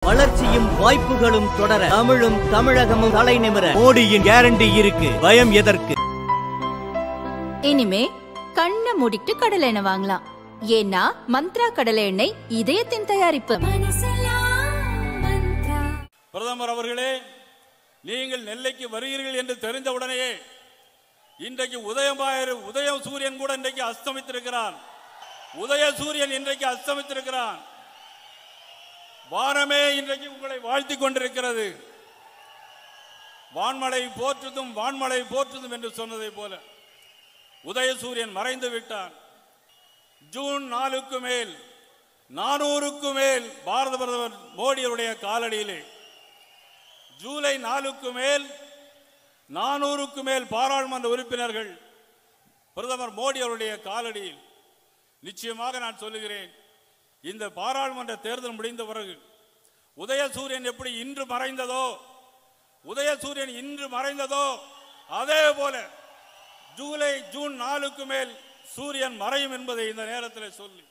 வளர்ச்சியும் வாய்ப்புகளும் தொடர தமிழும் தமிழகமும் தலை நிமிர மோடியின் கேரண்டி இருக்கு பயம் எதற்கு இனிமே கண்ணை மூடிட்டு கடலை எண்ணெய் வாங்கலாம் ஏன்னா மந்த்ரா கடலை எண்ணெய் இதயத்தின் தயாரிப்பு பிரதமர் அவர்களே நீங்கள் நெல்லைக்கு வருகிறீர்கள் என்று தெரிந்தவுடனேயே இன்றைக்கு உதயமாயிரு உதய சூரியன் கூட இன்றைக்கு அஸ்தமித்திருக்கிறான் உதய சூரியன் இன்றைக்கு அஸ்தமித்திருக்கிறான் வானமே இன்றைக்கு உங்களை வாழ்த்திக் கொண்டிருக்கிறது வான்மழை போற்றுதும் வான்மழை போற்றுதும் என்று சொன்னதை போல உதயசூரியன் மறைந்து விட்டான் ஜூன் நாலுக்கு மேல் நானூறுக்கு மேல் பாரத பிரதமர் மோடியுடைய காலடியிலே ஜூலை நாலுக்கு மேல் நானூறுக்கு மேல் பாராளுமன்ற உறுப்பினர்கள் பிரதமர் மோடி அவருடைய காலடியில் நிச்சயமாக நான் சொல்லுகிறேன் இந்த பாராளுமன்ற தேர்தல் முடிந்த பிறகு உதயசூரியன் எப்படி இன்று மறைந்ததோ உதயசூரியன் இன்று மறைந்ததோ அதே போல ஜூலை ஜூன் நாலுக்கு மேல் சூரியன் மறையும் என்பதை இந்த நேரத்தில் சொல்லி